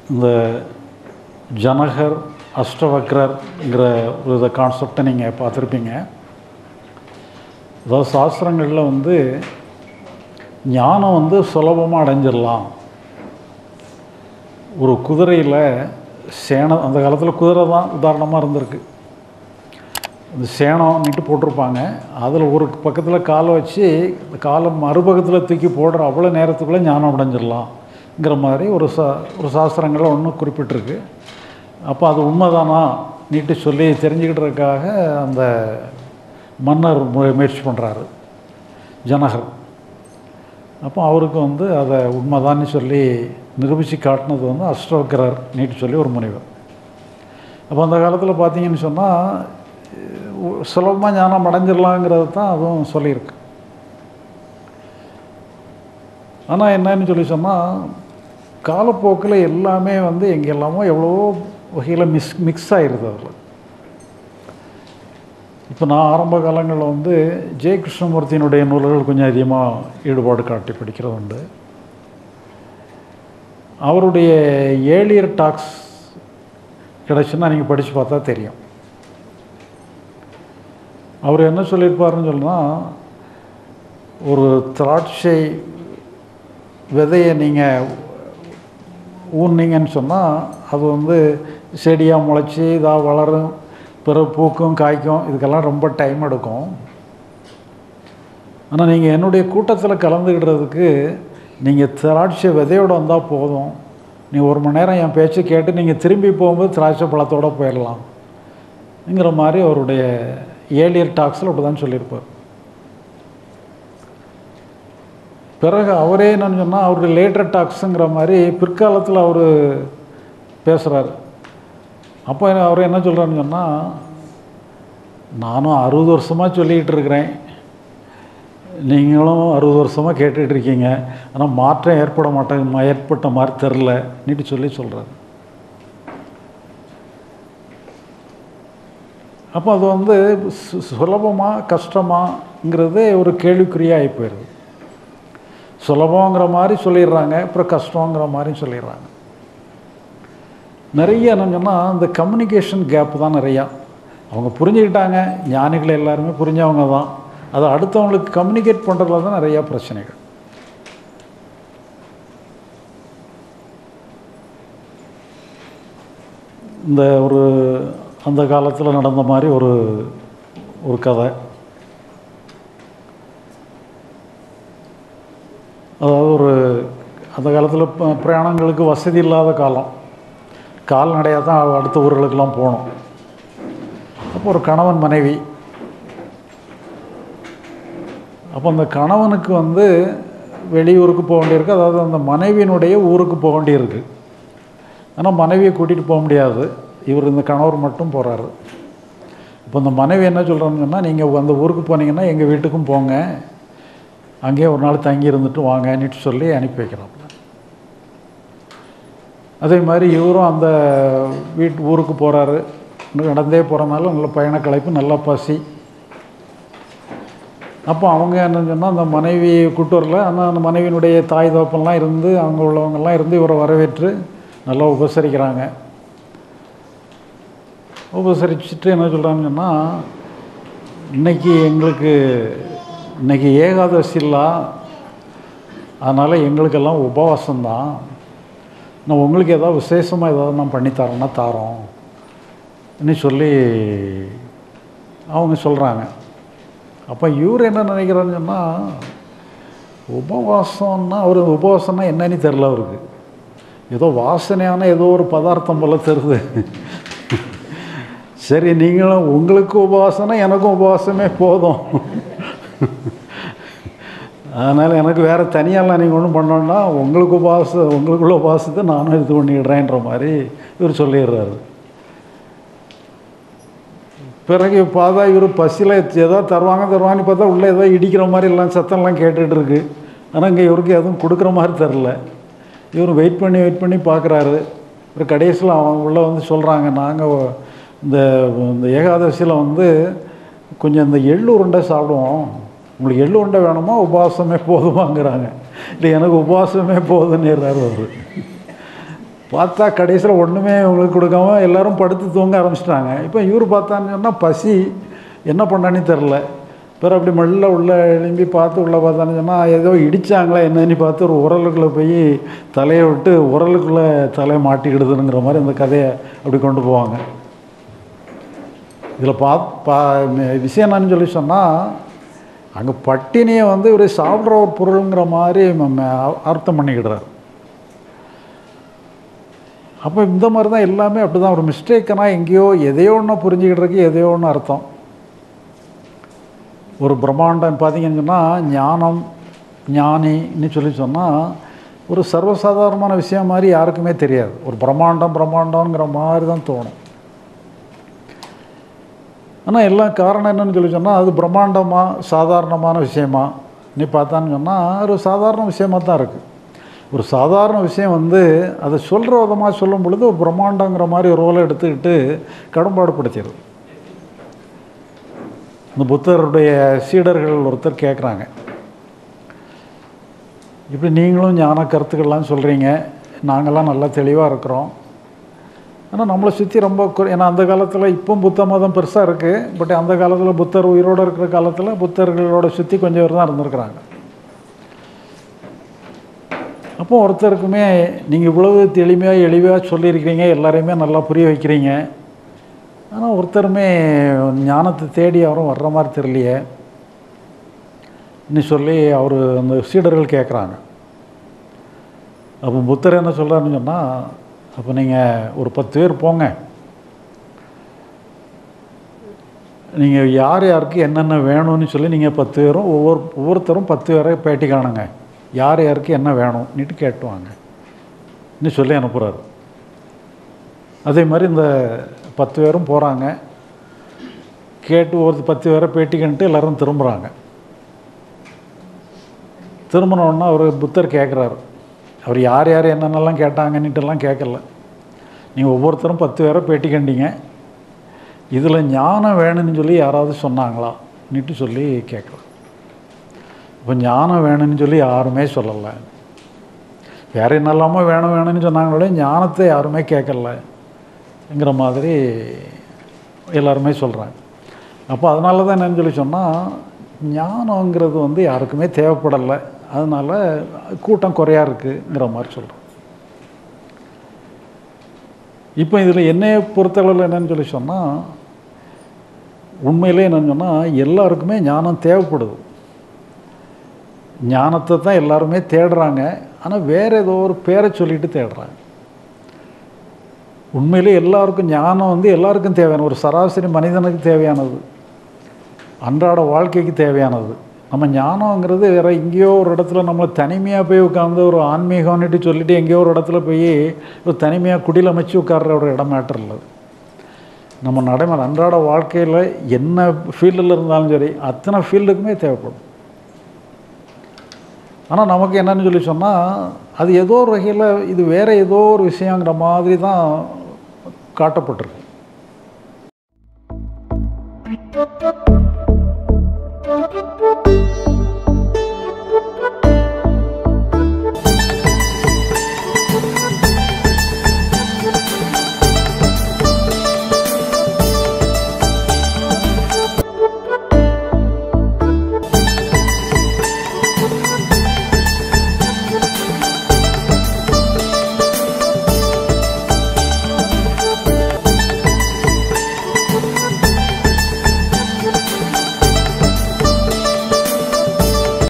இந்த ஜனகர் அஷ்டவக்ரர்ங்கிற ஒரு இதை கான்செப்டை நீங்கள் பார்த்துருப்பீங்க அதாவது சாஸ்திரங்களில் வந்து ஞானம் வந்து சுலபமாக அடைஞ்சிடலாம் ஒரு குதிரையில் சேனம் அந்த காலத்தில் குதிரை தான் உதாரணமாக இருந்திருக்கு இந்த சேனம்னுட்டு போட்டிருப்பாங்க அதில் ஒரு பக்கத்தில் காலை வச்சு இந்த காலை மறுபக்கத்தில் தூக்கி போடுற அவ்வளோ நேரத்துக்குள்ளே ஞானம் அடைஞ்சிடலாம்ங்கிற மாதிரி ஒரு சா ஒரு சாஸ்திரங்களில் ஒன்று குறிப்பிட்டிருக்கு அப்போ அது உண்மைதானா நீட்டு சொல்லி தெரிஞ்சுக்கிட்டதுக்காக அந்த மன்னர் மு- முயற்சி பண்ணுறாரு ஜனகர் அப்போ அவருக்கு வந்து அதை உண்மைதான்னு சொல்லி நிரூபித்து காட்டினது வந்து அஷ்டோக்கரர் நீட்டு சொல்லி ஒரு முனிவர் அப்போ அந்த காலத்தில் பார்த்தீங்கன்னு சொன்னால் சுலபமாக ஞானம் அடைஞ்சிடலாங்கிறது தான் அதுவும் சொல்லியிருக்கு ஆனால் என்னன்னு சொல்லி சொன்னால் காலப்போக்கில் எல்லாமே வந்து எங்கெல்லாமோ எவ்வளவோ வகையில் மிஸ் மிக்ஸ் ஆயிடுது அதில் இப்போ நான் ஆரம்ப காலங்களில் வந்து ஜெய கிருஷ்ணமூர்த்தியினுடைய நூல்கள் கொஞ்சம் அதிகமாக ஈடுபாடு காட்டி படிக்கிறது உண்டு அவருடைய ஏழியர் டாக்ஸ் கிடச்சுன்னா நீங்கள் படித்து பார்த்தா தெரியும் அவர் என்ன சொல்லியிருப்பாருன்னு சொன்னால் ஒரு திராட்சை விதையை நீங்கள் ஊன்னீங்கன்னு சொன்னால் அது வந்து செடியாக முளைச்சி இதாக வளரும் பிறகு பூக்கும் காய்க்கும் இதுக்கெல்லாம் ரொம்ப டைம் எடுக்கும் ஆனால் நீங்கள் என்னுடைய கூட்டத்தில் கலந்துக்கிடுறதுக்கு நீங்கள் திராட்சை விதையோடு வந்தால் போதும் நீ ஒரு மணி நேரம் என் பேச்சை கேட்டு நீங்கள் திரும்பி போகும்போது திராட்சை பழத்தோடு போயிடலாம்ங்கிற மாதிரி அவருடைய ஏலியர் டாக்ஸில் அப்படி தான் சொல்லியிருப்பார் பிறகு அவரே என்னன்னு சொன்னால் அவருடைய லேட்டர் டாக்ஸுங்கிற மாதிரி பிற்காலத்தில் அவர் பேசுகிறாரு அப்போ என்ன- அவர் என்ன சொல்கிறாருன்னு சொன்னால் நானும் அறுபது வருஷமாக சொல்லிக்கிட்டு இருக்கிறேன் நீங்களும் அறுபது வருஷமாக கேட்டுட்டு இருக்கீங்க ஆனால் மாற்றம் ஏற்பட மாட்டேங்க ஏற்பட்ட மாதிரி தெரில நீட்டு சொல்லி சொல்கிறாரு அப்போ அது வந்து சு- சுலபமாக கஷ்டமாங்கிறது ஒரு கேள்விக்குறியாக போயிடுது சுலபங்கிற மாதிரி சொல்லிடுறாங்க அப்புறம் கஷ்டங்கிற மாதிரி சொல்லிடுறாங்க நிறைய என்ன சொன்னால் இந்த கம்யூனிகேஷன் கேப் தான் நிறையா அவங்க புரிஞ்சுக்கிட்டாங்க ஞானிகள் எல்லாருமே புரிஞ்சவங்க தான் அதை அடுத்தவங்களுக்கு கம்யூனிகேட் பண்ணுறதுல தான் நிறையா பிரச்சனைகள் இந்த ஒரு அந்த காலத்தில் நடந்த மாதிரி ஒரு ஒரு கதை அதாவது ஒரு அந்த காலத்தில் ப- பிரயாணங்களுக்கு வசதி இல்லாத காலம் கால்நடையாக தான் அடுத்த ஊர்களுக்கெல்லாம் போகணும் அப்போ ஒரு கணவன் மனைவி அப்போ அந்த கணவனுக்கு வந்து வெளியூருக்கு போக வேண்டியிருக்கு அதாவது அந்த மனைவியினுடைய ஊருக்கு போக வேண்டியிருக்கு ஆனால் மனைவியை கூட்டிகிட்டு போக முடியாது இவர் இந்த கணவர் மட்டும் போகிறாரு இப்போ இந்த மனைவி என்ன சொல்கிறாங்கன்னா நீங்கள் அந்த ஊருக்கு போனீங்கன்னா எங்கள் வீட்டுக்கும் போங்க அங்கேயே ஒரு நாள் தங்கி இருந்துட்டு வாங்கன்னுட்டு சொல்லி அனுப்பி வைக்கிறாப்புல அதே மாதிரி இவரும் அந்த வீட்டு ஊருக்கு போகிறாரு நடந்தே போகிறனால நல்ல பயண களைப்பு நல்லா பசி அப்போ அவங்க என்ன சொன்னால் அந்த மனைவி கூட்டு வரல ஆனால் அந்த மனைவியினுடைய தாய் தோப்பெல்லாம் இருந்து அங்கே உள்ளவங்கெல்லாம் இருந்து இவரை வரவேற்று நல்லா உபசரிக்கிறாங்க உபசரிச்சுட்டு என்ன சொல்கிறாங்கன்னு சொன்னால் இன்னைக்கு எங்களுக்கு இன்னைக்கு ஏகாதசி இல்ல அதனால் எங்களுக்கெல்லாம் உபவாசம்தான் நான் உங்களுக்கு ஏதாவது விசேஷமாக ஏதாவது நான் பண்ணி தரேன்னா தாரோம் இன்னும் சொல்லி அவங்க சொல்கிறாங்க அப்போ இவர் என்ன நினைக்கிறாருன்னு சொன்னால் உபவாசம்னா அவர் உபவாசம்னா என்னன்னு தெரில அவருக்கு ஏதோ வாசனையான ஏதோ ஒரு பதார்த்தம் போல தெரியுது சரி நீங்களும் உங்களுக்கு உபவாசம்னா எனக்கும் உபவாசமே போதும் அதனால் எனக்கு வேறு தனியாலாம் நீங்கள் ஒன்றும் பண்ணோன்னா உங்களுக்கு உபவாசம் உங்களுக்குள்ள உபவாசத்தை நானும் இது பண்ணிடுறேன்ற மாதிரி இவர் சொல்லிடுறாரு பிறகு பார்த்தா இவர் பசியில் ஏதோ தருவாங்க தருவாங்கன்னு பார்த்தா உள்ளே ஏதோ இடிக்கிற மாதிரி எல்லாம் சத்தம்லாம் கேட்டுட்டு இருக்கு ஆனால் இங்கே இவருக்கு எதுவும் கொடுக்குற மாதிரி தெரில இவர் வெயிட் பண்ணி வெயிட் பண்ணி பார்க்குறாரு ஒரு கடைசியில் அவங்க உள்ள வந்து சொல்கிறாங்க நாங்கள் இந்த இந்த ஏகாதசியில் வந்து கொஞ்சம் இந்த எள்ளு உருண்டை சாப்பிடுவோம் உங்களுக்கு எள்ளு உருண்டை வேணுமா உபவாசமே போதுமாங்கிறாங்க இல்லை எனக்கு உபவாசமே போதுன்னுறாரு அவர் பார்த்தா கடைசியில் ஒன்றுமே உங்களுக்கு கொடுக்காம எல்லாரும் படுத்து தூங்க ஆரம்பிச்சிட்டாங்க இப்போ இவர் பார்த்தான்னு சொன்னால் பசி என்ன பண்ணான்னு தெரில பிறகு அப்படி மெல்ல உள்ள எழும்பி பார்த்து உள்ளே பார்த்தான்னு சொன்னால் ஏதோ இடித்தாங்களா என்னன்னு பார்த்து ஒரு உரலுக்குள்ளே போய் தலையை விட்டு உரலுக்குள்ளே தலையை மாட்டிக்கிடுதுங்கிற மாதிரி இந்த கதையை அப்படி கொண்டு போவாங்க இதில் பா பா விஷயம் என்னன்னு சொல்லி சொன்னால் அங்கே பட்டினியை வந்து இவர் சாப்பிட்ற ஒரு பொருளுங்கிற மாதிரி ம- ம- அர்த்தம் பண்ணிக்கிடுறார் அப்போ இந்த மாதிரி தான் எல்லாமே அப்படி தான் ஒரு மிஸ்டேக்குனா எங்கேயோ எதையோ ஒன்று புரிஞ்சுக்கிட்டுருக்கு எதையோ ஒன்று அர்த்தம் ஒரு பிரம்மாண்டம் பார்த்தீங்கன்னு சொன்னால் ஞானம் ஞானின்னு சொல்லி சொன்னால் ஒரு சர்வசாதாரணமான விஷயம் மாதிரி யாருக்குமே தெரியாது ஒரு பிரம்மாண்டம் பிரம்மாண்டங்கிற மாதிரி தான் தோணும் ஆனால் எல்லாம் காரணம் என்னன்னு சொல்லி சொன்னால் அது பிரம்மாண்டமாக சாதாரணமான விஷயமா நீ பார்த்தான்னு சொன்னால் ஒரு சாதாரண விஷயமா தான் இருக்குது ஒரு சாதாரண விஷயம் வந்து அதை சொல்கிற விதமாக சொல்லும் பொழுது ஒரு பிரம்மாண்டங்கிற மாதிரி ஒரு ரோலை எடுத்துக்கிட்டு கடம்பாடு படுத்திடுது இந்த புத்தருடைய சீடர்கள் ஒருத்தர் கேட்குறாங்க இப்படி நீங்களும் ஞான கருத்துக்கள்லாம் சொல்கிறீங்க நாங்கள்லாம் நல்லா தெளிவாக இருக்கிறோம் ஆனால் நம்மளை சுற்றி ரொம்ப குறை ஏன்னா அந்த காலத்தில் இப்போ புத்த மதம் பெருசாக இருக்குது பட் அந்த காலத்தில் புத்தர் உயிரோடு இருக்கிற காலத்தில் புத்தர்களோட சுற்றி கொஞ்சம் பேர் தான் இருந்திருக்கிறாங்க அப்போ ஒருத்தருக்குமே நீங்கள் இவ்வளவு தெளிமையாக எளிமையாக சொல்லியிருக்கிறீங்க எல்லாரையுமே நல்லா புரிய வைக்கிறீங்க ஆனால் ஒருத்தருமே ஞானத்தை தேடி யாரும் வர்ற மாதிரி தெரியலையே இன்னும் சொல்லி அவர் அந்த சீடர்கள் கேட்குறாங்க அப்போ புத்தர் என்ன சொல்கிறாருன்னு சொன்னால் அப்போ நீங்கள் ஒரு பத்து பேர் போங்க நீங்கள் யார் யாருக்கு என்னென்ன வேணும்னு சொல்லி நீங்கள் பத்து பேரும் ஒவ்வொரு ஒவ்வொருத்தரும் பத்து பேரை பேட்டி காணுங்க யார் யாருக்கு என்ன வேணும்னுட்டு கேட்டுவாங்க இன்னும் சொல்லி அனுப்புகிறாரு அதே மாதிரி இந்த பத்து பேரும் போகிறாங்க கேட்டு ஒரு பத்து பேரை பேட்டி கண்டுட்டு எல்லாரும் திரும்புகிறாங்க திரும்பினோன்னா அவர் புத்தர் கேட்குறாரு அவர் யார் யார் என்னென்னலாம் கேட்டாங்கன்னுட்டுலாம் கேட்கல நீங்கள் ஒவ்வொருத்தரும் பத்து பேரை பேட்டி கண்டீங்க இதில் ஞானம் வேணும்னு சொல்லி யாராவது சொன்னாங்களா நீட்டு சொல்லி கேட்கலாம் இப்போ ஞானம் வேணும்னு சொல்லி யாருமே சொல்லலை வேறு என்னெல்லாமோ வேணும் வேணும்னு சொன்னாங்களே ஞானத்தை யாருமே கேட்கலங்கிற மாதிரி எல்லாருமே சொல்கிறாங்க அப்போ அதனால தான் என்னன்னு சொல்லி சொன்னால் ஞானங்கிறது வந்து யாருக்குமே தேவைப்படலை அதனால் கூட்டம் குறையா இருக்குங்கிற மாதிரி சொல்கிறோம் இப்போ இதில் என்னையை பொறுத்தளவில் என்னன்னு சொல்லி சொன்னால் உண்மையிலே என்னன்னு சொன்னால் எல்லாருக்குமே ஞானம் தேவைப்படுது ஞானத்தை தான் எல்லாருமே தேடுறாங்க ஆனால் வேறு ஏதோ ஒரு பேரை சொல்லிட்டு தேடுறாங்க உண்மையிலே எல்லாருக்கும் ஞானம் வந்து எல்லாருக்கும் தேவையான ஒரு சராசரி மனிதனுக்கு தேவையானது அன்றாட வாழ்க்கைக்கு தேவையானது நம்ம ஞானங்கிறது வேற எங்கேயோ ஒரு இடத்துல நம்ம தனிமையாக போய் உட்காந்து ஒரு ஆன்மீகம்னுட்டு சொல்லிட்டு எங்கேயோ ஒரு இடத்துல போய் ஒரு தனிமையாக குடியில் அமைச்சு உட்கார்ற ஒரு இடம் மேட்டர் இல்லை நம்ம நடைமுறை அன்றாட வாழ்க்கையில் என்ன ஃபீல்டில் இருந்தாலும் சரி அத்தனை ஃபீல்டுக்குமே தேவைப்படும் ஆனால் நமக்கு என்னன்னு சொல்லி சொன்னால் அது ஏதோ ஒரு வகையில் இது வேறு ஏதோ ஒரு விஷயங்கிற மாதிரி தான் காட்டப்பட்டிருக்கு